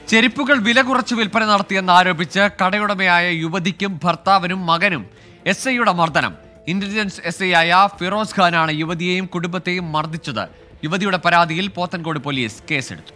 ചെരുപ്പുകൾ വില കുറച്ച് വിൽപ്പന നടത്തിയെന്ന് ആരോപിച്ച് കടയുടമയായ യുവതിക്കും ഭർത്താവിനും മകനും എസ് ഐയുടെ മർദ്ദനം ഇന്റലിജൻസ് എസ് ഐ ആയ ഫിറോസ് ഖാനാണ് യുവതിയെയും കുടുംബത്തെയും മർദ്ദിച്ചത് യുവതിയുടെ പരാതിയിൽ പോത്തൻകോട് പോലീസ് കേസെടുത്തു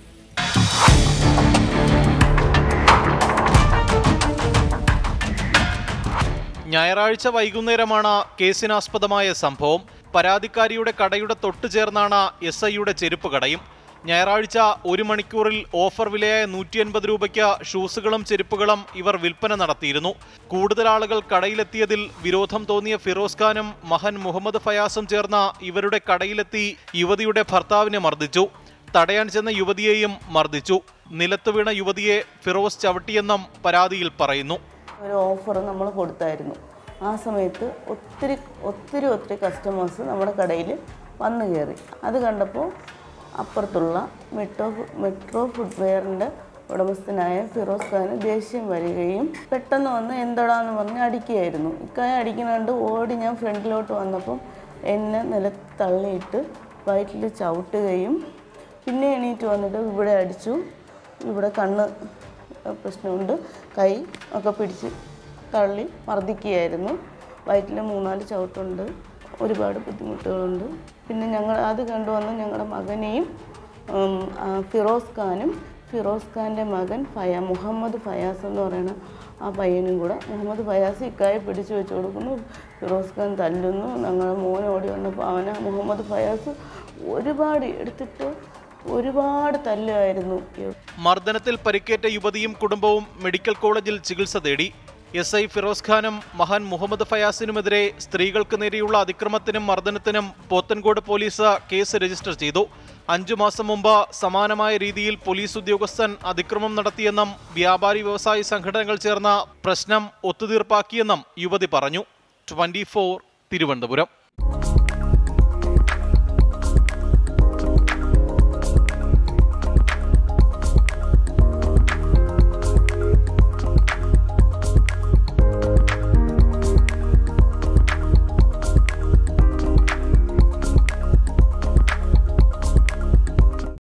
ഞായറാഴ്ച വൈകുന്നേരമാണ് കേസിനാസ്പദമായ സംഭവം പരാതിക്കാരിയുടെ കടയുടെ തൊട്ടു ചേർന്നാണ് എസ് ഐയുടെ ചെരുപ്പ് കടയും ഞായറാഴ്ച ഒരു മണിക്കൂറിൽ ഓഫർ വിലയായ നൂറ്റി അൻപത് രൂപയ്ക്ക് ഷൂസുകളും ചെരുപ്പുകളും ഇവർ വിൽപ്പന നടത്തിയിരുന്നു കൂടുതൽ ആളുകൾ കടയിലെത്തിയതിൽ വിരോധം തോന്നിയ ഫിറോസ് ഖാനും മഹൻ മുഹമ്മദ് ഫയാസും ചേർന്ന ഇവരുടെ കടയിലെത്തി യുവതിയുടെ ഭർത്താവിനെ മർദ്ദിച്ചു തടയാൻ ചെന്ന യുവതിയെയും മർദ്ദിച്ചു നിലത്ത് വീണ യുവതിയെ ഫിറോസ് ചവിട്ടിയെന്നും പരാതിയിൽ പറയുന്നു ഒരു ഓഫർ നമ്മൾ കൊടുത്തായിരുന്നു ആ സമയത്ത് ഒത്തിരി ഒത്തിരി ഒത്തിരി കസ്റ്റമേഴ്സ് നമ്മുടെ കടയിൽ വന്നു കയറി അത് കണ്ടപ്പോൾ അപ്പുറത്തുള്ള മെട്രോ മെട്രോ ഫുട്വെയറിൻ്റെ ഉടമസ്ഥനായ ഫിറോസ് ഖാന് ദേഷ്യം വരികയും പെട്ടെന്ന് വന്ന് എന്തടാന്ന് പറഞ്ഞ് അടിക്കുകയായിരുന്നു ഇക്കായ അടിക്കുന്നുണ്ട് ഓടി ഞാൻ ഫ്രണ്ടിലോട്ട് വന്നപ്പം എന്നെ നിലത്ത് തള്ളിയിട്ട് വയറ്റിൽ ചവിട്ടുകയും പിന്നെ എണീറ്റ് വന്നിട്ട് ഇവിടെ അടിച്ചു ഇവിടെ കണ്ണ് പ്രശ്നമുണ്ട് കൈ ഒക്കെ പിടിച്ച് തള്ളി മർദ്ദിക്കുകയായിരുന്നു വയറ്റിൽ മൂന്നാല് ചവിട്ടുണ്ട് ഒരുപാട് ബുദ്ധിമുട്ടുകളുണ്ട് പിന്നെ ഞങ്ങൾ അത് കണ്ടുവന്ന് ഞങ്ങളുടെ മകനെയും ഉം, ആ, ഫിറോസ് ഖാനും ഫിറോസ് ഖാൻ്റെ മകൻ ഫയ മുഹമ്മദ് ഫയാസ് എന്ന് പറയുന്ന ആ പയ്യനും കൂടെ മുഹമ്മദ് ഫയാസ് ഇക്കായെ പിടിച്ചു വെച്ച് കൊടുക്കുന്നു ഫിറോസ് ഖാൻ തല്ലുന്നു ഞങ്ങളുടെ മോൻ ഓടി വന്നപ്പോൾ അവനെ മുഹമ്മദ് ഫയാസ് ഒരുപാട് എടുത്തിട്ട് ഒരുപാട് തല്ലുമായിരുന്നു മർദ്ദനത്തിൽ പരിക്കേറ്റ യുവതിയും കുടുംബവും മെഡിക്കൽ കോളേജിൽ ചികിത്സ തേടി എസ് ഐ ഫിറോസ് ഖാനും മഹാൻ മുഹമ്മദ് ഫയാസിനുമെതിരെ സ്ത്രീകൾക്ക് നേരെയുള്ള അതിക്രമത്തിനും മർദ്ദനത്തിനും പോത്തൻകോട് പോലീസ് കേസ് രജിസ്റ്റർ ചെയ്തു അഞ്ചു മാസം മുമ്പ് സമാനമായ രീതിയിൽ പോലീസ് ഉദ്യോഗസ്ഥൻ അതിക്രമം നടത്തിയെന്നും വ്യാപാരി വ്യവസായി സംഘടനകൾ ചേർന്ന പ്രശ്നം ഒത്തുതീർപ്പാക്കിയെന്നും യുവതി പറഞ്ഞു ട്വന്റി തിരുവനന്തപുരം